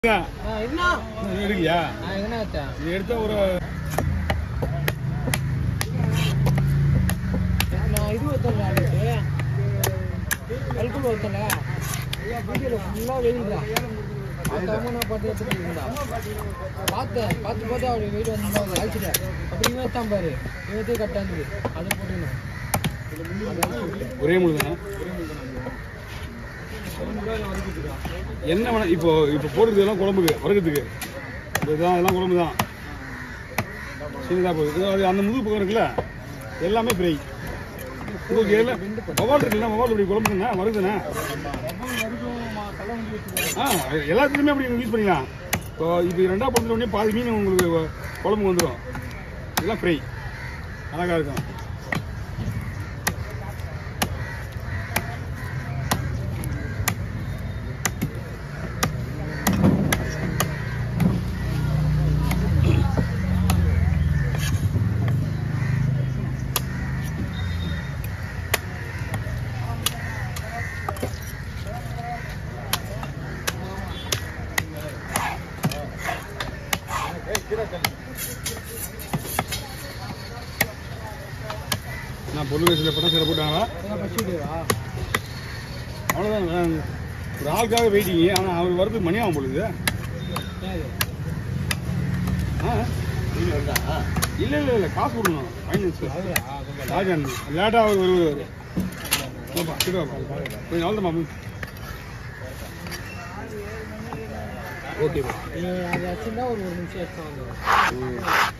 என்ன இது எடுக்கலையா என்ன ஆச்சா இது எடுத்தா ஒரு நான் இது ஒருத்தல அன்னைக்கு கல்குள் ஒருத்தல வீடியோல ஃபுல்லாக வெயில் தான் பார்க்காம நான் பார்த்து எடுத்துட்டு இருந்தா பார்த்தேன் பார்த்து பார்த்து அவரு வெயில் வந்து அழிச்சிட்டேன் அப்படி இவன் தான் பாரு இவத்தே கரெக்டாக இருந்தது அதை போட்டுக்கணும் ஒரே முழு தானே என்ன வேணா இப்போ இப்போ போடுறது எல்லாம் குழம்புக்கு வறுக்கிறதுக்கு இதுதான் எல்லாம் குழம்பு தான் சின்னதாக போகுது இது அது அந்த முதுகு பக்கம் இருக்குல்ல எல்லாமே ஃப்ரை உங்களுக்கு எல்லாம் மொபால் இருக்குல்ல மொபால் இப்படி குழம்பு தானே வருதுண்ணே ஆ எல்லாத்துக்குமே அப்படி யூஸ் பண்ணிக்கலாம் இப்போ இப்போ ரெண்டாவது படத்துல உடனே பாதி மீன் உங்களுக்கு குழம்பு வந்துடும் இதெல்லாம் ஃப்ரை அழகாக இருக்கும் நான் பொருள் வயசில் பட்டம் சில போட்டாங்களா பசிடுவா அவ்வளோதான் ஒரு ஆளுக்காக வெயிட்டிங்க ஆனால் அவர் வரதுக்கு மணி ஆகும் பொழுது ஆ இல்லை இல்லை இல்லை காசு கொடுக்கணும் ஃபைனான்ஸ் ராஜன் லேட்டாக அவர் வருவார் ஆமாப்பா சிவாப்பா கொஞ்சம் அவ்வளோதான் மாமு ஓகேப்பா அது வச்சுருந்தா ஒரு ஒரு நிமிஷம் எக்ஸ்ட்ரா வந்துடும்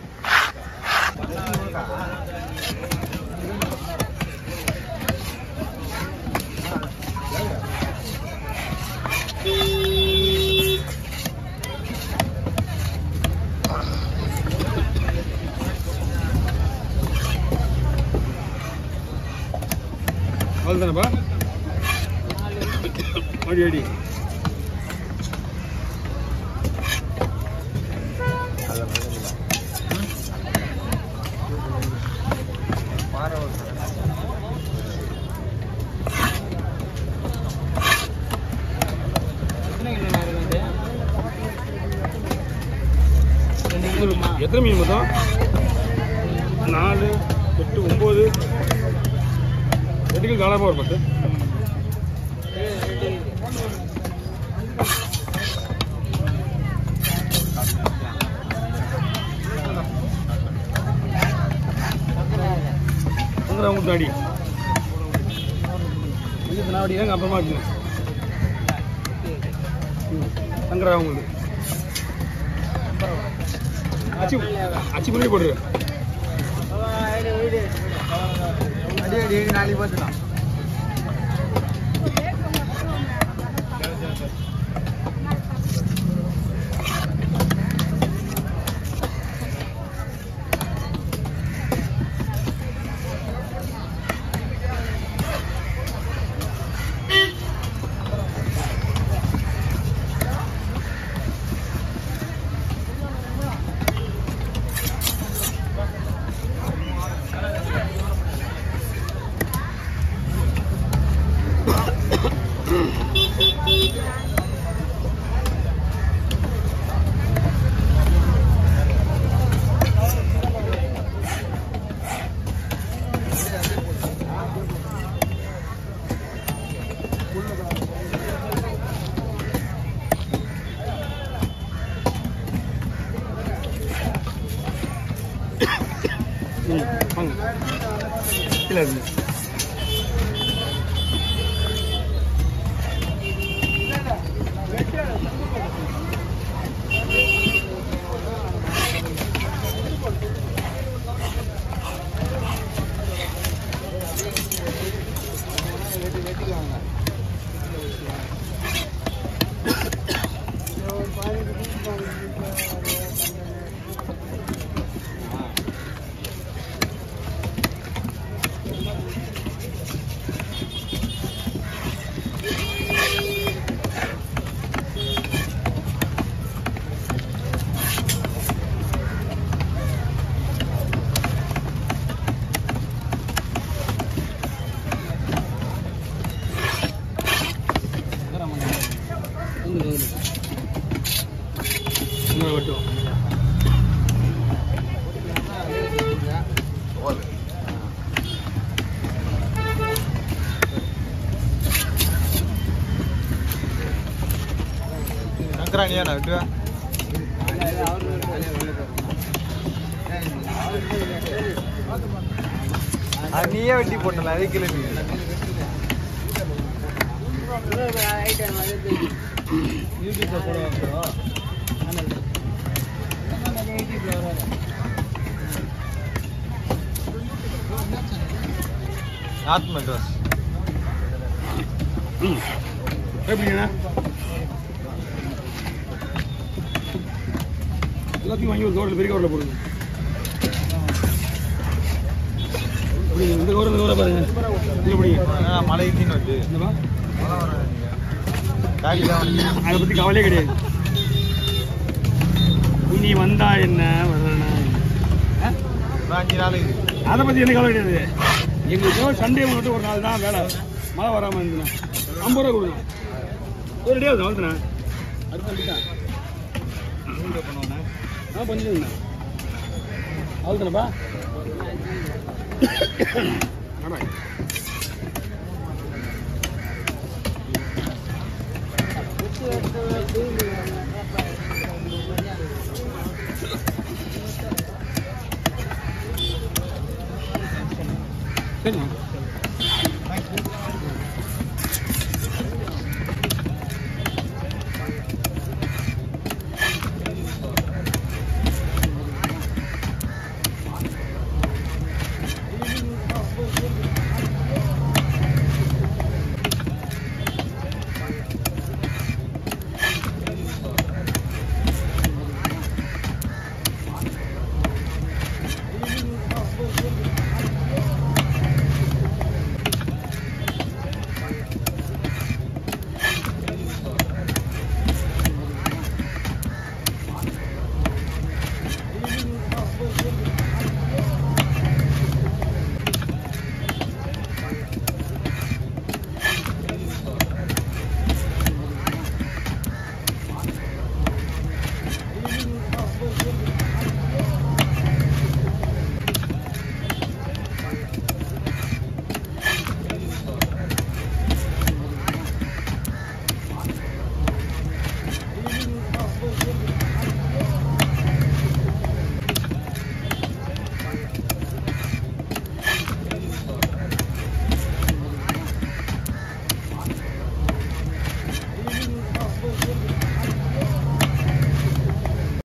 அவ்வளோதானப்பா அடி அடி எத்தனை கிலோ இருக்குது ரெண்டு கிலோமா எத்தனை மீன் மொத்தம் நாலு எட்டு ஒம்பது எட்டு கிலோ காலாமல் ஒரு பத்து வந்துடுறா உங்களுக்கு அடி கொஞ்சம் நாவடி தாங்க அப்புறமா இருக்குங்க சங்கரா உங்களுக்கு அச்சு அச்சு பண்ணி போடுரு அடி அடி நாளைக்கு பார்த்துக்கலாம் ம் வாங்க கீழே இருக்கு இன்னொரு வட்டம் சங்கராணியா நான் விட்டுவேன் அது நீயே வெட்டி போட்டல அதே கிலோ நீ யூடியூப்ல போடுவாங்க யூடியூப்ல வராது நார்த் மெட்ராஸ் ம் எப்படிங்கண்ணா எல்லாத்தையும் வாங்கி ஒரு கவரில் பெரிய கவரில் போடுங்க பிடிங்க இந்த கவர் இந்த கவரை பாருங்க இங்கே பிடிங்க மழை இந்தின்னு வந்து இந்தப்பா மழை வர காடி தான் வந்து அதை பற்றி கவலையே கிடையாது இனி வந்தா என்ன வரலனா என்ன? ஒரு அஞ்சு நாளைக்கு அதை பற்றி என்ன கவலை கிடையாது எங்களுக்கு சண்டே மட்டும் ஒரு நாள் தான் வேலை மழை வராமல் இருந்துண்ணா ஐம்பது ரூபா கொடுங்க ஒரு ரெடியாக வளர்த்துண்ணா அடுத்த தான் பண்ணுவோண்ணே ஆ பண்ணிடுங்கண்ணா அவ்வளோதானப்பா குச்சி எடுத்து தூங்கி